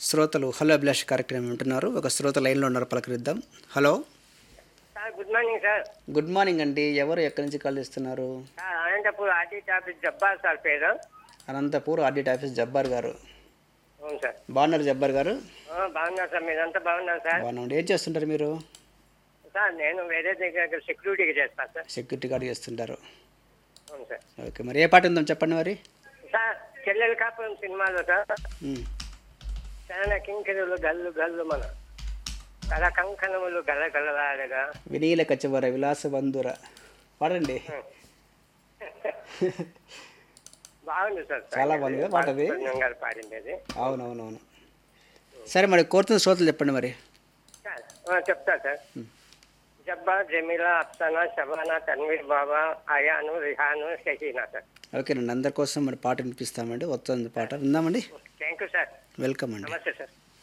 శ్రోతలు హలో అభిలాష్ కార్యక్రమం వింటున్నారు ఒక శ్రోత లైన్లో ఉన్నారు పలకరిద్దాం hello sir good morning sir good morning అండి ఎవరు ఎక్కడి నుంచి కాల్ చేస్తున్నారు sir Anantapur RT office Jabbar sir పేరు అనంతపూర్ ఆడిట్ ఆఫీస్ జబ్బార్ గారు అవును సార్ బాగున్నారు జబ్బార్ గారు ఆ, బాగున్నారు సార్ మీరంతా బాగున్నారు సార్ బాగున్నామండి ఏం చేస్తుంటారు మీరు సార్ నేను వేరే దగ్గర సెక్యూరిటీకి చేస్తాను సార్ సెక్యూరిటీ గార్డ్ చేస్తుంటారు అవును సార్ ఓకే మరి ఏ పాట ఉందాం చెప్పండి మరి సార్ చెల్లెల కాపురం సినిమాలో సార్ ఉమ్. చాలా కింకిరులు గల్లు గల్లు మన కళ కంకణములు గల గలలాడగా వినీల కచ్చవర విలాస బంధుర పాడండి బాగుంది సార్ చాలా బాగుంది కదా పాట అది? సుబ్రహ్మణ్యం గారు పాడింది అది అవునవునవును సరే మరి కోరుతున్న శ్రోతలు చెప్పండి మరి సార్ ఆ, చెప్తా సార్ జబ్బా జమీలా అఫ్సానా షబానా తన్వీర్ బాబా అయాను రిహాను షహీనా సార్ ఓకేనండి అందరి కోసం మరి పాట వినిపిస్తామండి వస్తుంది పాట విందామండి థ్యాంక్ యూ సార్ వెల్కమ్ అండి నమస్తే సార్